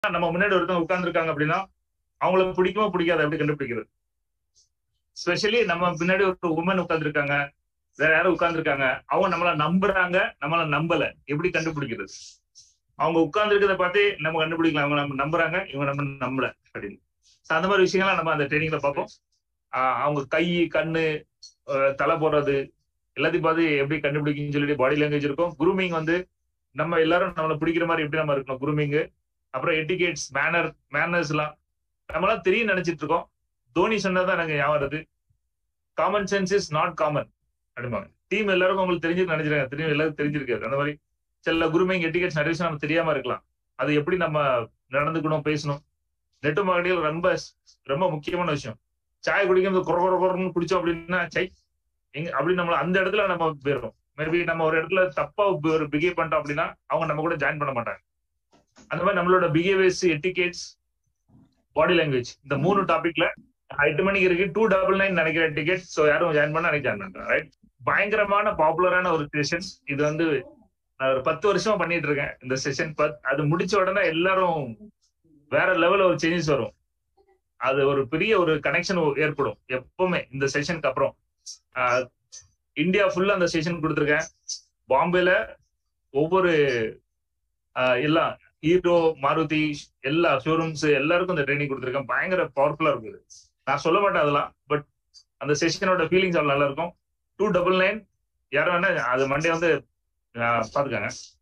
நம்ம முன்னாடி ஒருத்தவங்க உட்கார்ந்துருக்காங்க அப்படின்னா அவங்கள பிடிக்குமோ பிடிக்காத எப்படி கண்டுபிடிக்கிறது ஸ்பெஷலி நம்ம பின்னாடி ஒரு உமன் உட்கார்ந்துருக்காங்க வேற யாரும் உட்கார்ந்துருக்காங்க அவங்க நம்மள நம்புறாங்க நம்மள நம்பல எப்படி கண்டுபிடிக்கிறது அவங்க உட்கார்ந்துருக்கிறத பார்த்து நம்ம கண்டுபிடிக்கலாம் அவங்க நம்ம நம்புறாங்க இவங்க நம்ம நம்பல அப்படின்னு So, அந்த மாதிரி விஷயங்கள்லாம் நம்ம அந்த ட்ரைனிங்ல பார்ப்போம் ஆஹ் அவங்க கை கண்ணு அஹ் தலை போடுறது எல்லாத்தையும் பார்த்து எப்படி கண்டுபிடிக்குன்னு சொல்லிட்டு பாடி லாங்குவேஜ் இருக்கும் குரூமிங் வந்து நம்ம எல்லாரும் நம்மள பிடிக்கிற மாதிரி எப்படி நம்ம இருக்கணும் குரூமிங் அப்புறம் எட்டிகேட்ஸ் மேனர் மேனர்ஸ் எல்லாம் நம்மளாம் தெரியும் நினைச்சிட்டு இருக்கோம் தோனி சொன்னதான் எனக்கு ஞாபகம் வருது common sense is not common அப்படிம்பாங்க டீம் எல்லாருக்கும் உங்களுக்கு தெரிஞ்சு நினைச்சிருக்காங்க தெரியும் எல்லாருக்கும் தெரிஞ்சிருக்காது அந்த மாதிரி சில குருமிங் எட்டிகேட்ஸ் நிறைய விஷயம் நம்ம தெரியாம இருக்கலாம் அது எப்படி நம்ம நடந்துக்கணும் பேசணும் நெட்டு மகடியில் ரொம்ப ரொம்ப முக்கியமான விஷயம் சாய் குடிக்கிறது குற குற குறன்னு குடிச்சோம் அப்படின்னா சை எங்க அப்படி நம்மள அந்த இடத்துல நம்ம போயிடும் மேபி நம்ம ஒரு இடத்துல தப்பா ஒரு பிஹேவ் பண்ணிட்டோம் அப்படின்னா அவங்க நம்ம கூட ஜாயின் பண்ண மாட்டாங்க அந்த மாதிரி நம்மளோட பிஹேவியர்ஸ் எட்டிகேட்ஸ் பாடி லாங்குவேஜ் இந்த மூணு டாபிக்ல எட்டு மணிக்கு இருக்கு டூ டபுள் நைன் நினைக்கிற டிக்கெட் ஸோ யாரும் ஜாயின் பண்ண எனக்கு ஜாயின் பண்றேன் ரைட் பயங்கரமான பாப்புலரான ஒரு செஷன் இது வந்து நான் ஒரு பத்து வருஷமா பண்ணிட்டு இருக்கேன் இந்த செஷன் அது முடிச்ச உடனே எல்லாரும் வேற லெவல்ல ஒரு சேஞ்சஸ் வரும் அது ஒரு பெரிய ஒரு கனெக்ஷன் ஏற்படும் எப்பவுமே இந்த செஷனுக்கு அப்புறம் ஆஹ் இந்தியா ஃபுல்லா அந்த செஷன் கொடுத்துருக்கேன் பாம்பேல ஒவ்வொரு ஆஹ் எல்லாம் ஹீரோ மாருதி எல்லா ஷோரூம்ஸ் எல்லாருக்கும் இந்த ட்ரைனிங் கொடுத்துருக்கேன் பயங்கர பவர்ஃபுல்லா இருக்குது நான் சொல்ல மாட்டேன் அதெல்லாம் பட் அந்த செஷனோட ஃபீலிங்ஸ் அவ்வளவு நல்லா இருக்கும் டூ டபுள் நைன் யாரும் வேணா அது மண்டே வந்து ஆஹ் பாத்துக்கோங்க